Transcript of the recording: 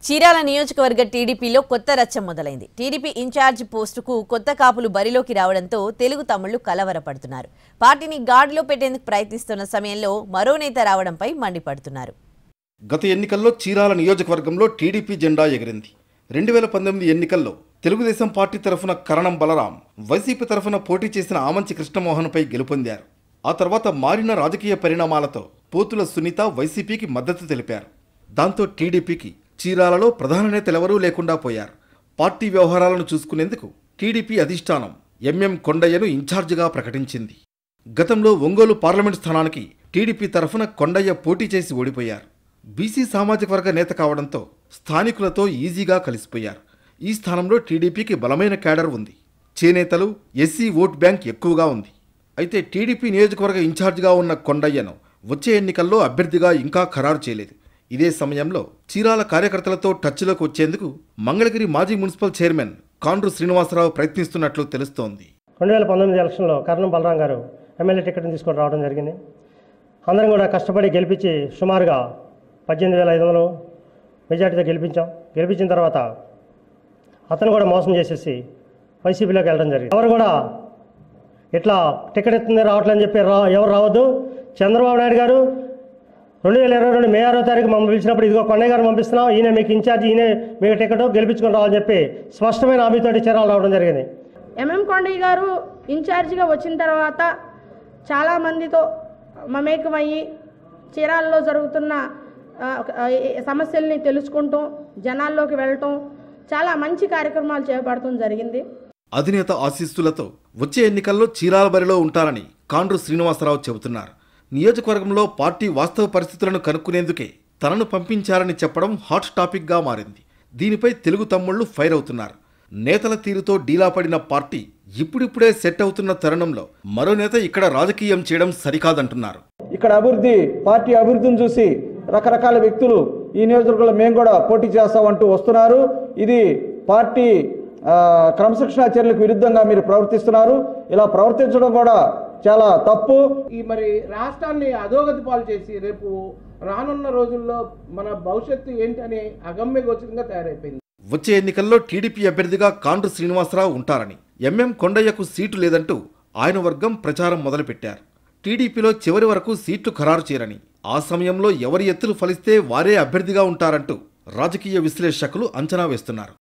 చీరాల నియోజకవర్గ టీడీపీలో కొత్త రచ్చ మొదలైంది టీడీపీ ఇన్ఛార్జ్ పోస్టుకు కొత్త కాపులు బరిలోకి రావడంతో తెలుగు తమ్ముళ్లు కలవరపడుతున్నారు పార్టీని గాడిలో పెట్టేందుకు ప్రయత్నిస్తున్న సమయంలో మరో నేత రావడంపై మండిపడుతున్నారు గత ఎన్నికల్లో చీరాల నియోజకవర్గంలో టీడీపీ జెండా ఎగిరింది రెండు వేల పంతొమ్మిది ఎన్నికల్లో తెలుగుదేశం పార్టీ తరఫున కరణం బలరాం వైసీపీ తరఫున పోటీ చేసిన ఆమంచి కృష్ణమోహన్పై గెలుపొందారు ఆ తర్వాత మారిన రాజకీయ పరిణామాలతో పోతుల సునీత వైసీపీకి మద్దతు తెలిపారు దాంతో టీడీపీకి చీరాలలో ప్రధాన నేతలెవరూ లేకుండా పోయారు పార్టీ వ్యవహారాలను చూసుకునేందుకు టీడీపీ అధిష్టానం ఎంఎం కొండయ్యను ఇన్ఛార్జిగా ప్రకటించింది గతంలో ఒంగోలు పార్లమెంట్ స్థానానికి టీడీపీ తరఫున కొండయ్య పోటీ చేసి ఓడిపోయారు బీసీ సామాజిక వర్గ నేత కావడంతో స్థానికులతో ఈజీగా కలిసిపోయారు ఈ స్థానంలో టీడీపీకి బలమైన క్యాడర్ ఉంది చేనేతలు ఎస్సీ ఓట్ బ్యాంక్ ఎక్కువగా ఉంది అయితే టీడీపీ నియోజకవర్గ ఇన్ఛార్జిగా ఉన్న కొండయ్యను వచ్చే ఎన్నికల్లో అభ్యర్థిగా ఇంకా ఖరారు చేయలేదు ఇదే సమయంలో చీరాల కార్యకర్తలతో టచ్లోకి వచ్చేందుకు మంగళగిరి మాజీ మున్సిపల్ చైర్మన్ కాండ్రు శ్రీనివాసరావు ప్రయత్నిస్తున్నట్లు తెలుస్తోంది రెండు వేల పంతొమ్మిది ఎలక్షన్లో కర్ణం బలరాం గారు ఎమ్మెల్యే టికెట్ని తీసుకొని రావడం జరిగింది అందరం కూడా కష్టపడి గెలిపించి సుమారుగా పద్దెనిమిది వేల ఐదు వందలు మెజార్టీతో గెలిపించాం గెలిపించిన తర్వాత అతను కూడా మోసం చేసేసి వైసీపీలోకి వెళ్ళడం జరిగింది ఎవరు కూడా ఇట్లా టికెట్ ఎత్తుంది రావట్లేదని చెప్పి రా ఎవరు రావద్దు చంద్రబాబు నాయుడు గారు రెండు వేల ఇరవై రెండు మే ఆరో తారీఖు మమ్మల్ని పిలిచినప్పుడు ఇదిగో కొండయ్య గారు పంపిస్తున్నాం ఈయన మీకు ఇన్ఛార్జ్ ఈయన మీకు టికెట్ గెలిపించుకొని రావాలని చెప్పి స్పష్టమైన హామీతోటి చర్యలు రావడం జరిగింది ఎంఎం కొండయ్య గారు ఇన్ఛార్జిగా వచ్చిన తర్వాత చాలా మందితో మమేకమయ్యి చీరాలలో జరుగుతున్న ఆ, ఆ, సమస్యల్ని తెలుసుకుంటూ జనాల్లోకి వెళ్ళటం చాలా మంచి కార్యక్రమాలు చేపడటం జరిగింది అధినేత ఆశీస్సులతో వచ్చే ఎన్నికల్లో చీరాల బరిలో ఉంటారని కాండ్రు శ్రీనివాసరావు చెబుతున్నారు నియోజకవర్గంలో పార్టీ వాస్తవ పరిస్థితులను కనుక్కునేందుకే తనను పంపించారని చెప్పడం హాట్ టాపిక్గా మారింది దీనిపై తెలుగు తమ్ముళ్లు ఫైర్ అవుతున్నారు నేతల తీరుతో డీలా పడిన పార్టీ ఇప్పుడిప్పుడే సెట్ అవుతున్న తరుణంలో మరో నేత ఇక్కడ రాజకీయం చేయడం సరికాదంటున్నారు ఇక్కడ అభివృద్ధి పార్టీ అభివృద్ధిని చూసి రకరకాల వ్యక్తులు ఈ నియోజకవర్గంలో మేము కూడా పోటీ చేస్తామంటూ వస్తున్నారు ఇది పార్టీ ఆ, క్రమశిక్షణా చర్యలకు విరుద్ధంగా మీరు ప్రవర్తిస్తున్నారు ఇలా ప్రవర్తించడం కూడా చాలా తప్పు ఈ మరి రాష్ట్రాన్ని అధోగతి పాలు చేసి రేపు రానున్న రోజుల్లో మన భవిష్యత్తు ఏంటి అనే అగమ్య గోచరంగా తయారైపోయింది వచ్చే ఎన్నికల్లో టీడీపీ అభ్యర్థిగా కాండ్రు శ్రీనివాసరావు ఉంటారని ఎంఎం కొండయ్యకు సీటు లేదంటూ ఆయన వర్గం ప్రచారం మొదలుపెట్టారు టీడీపీలో చివరి వరకు సీట్లు ఖరారు చేయరని ఆ సమయంలో ఎవరి ఎత్తులు ఫలిస్తే వారే అభ్యర్థిగా ఉంటారంటూ రాజకీయ విశ్లేషకులు అంచనా వేస్తున్నారు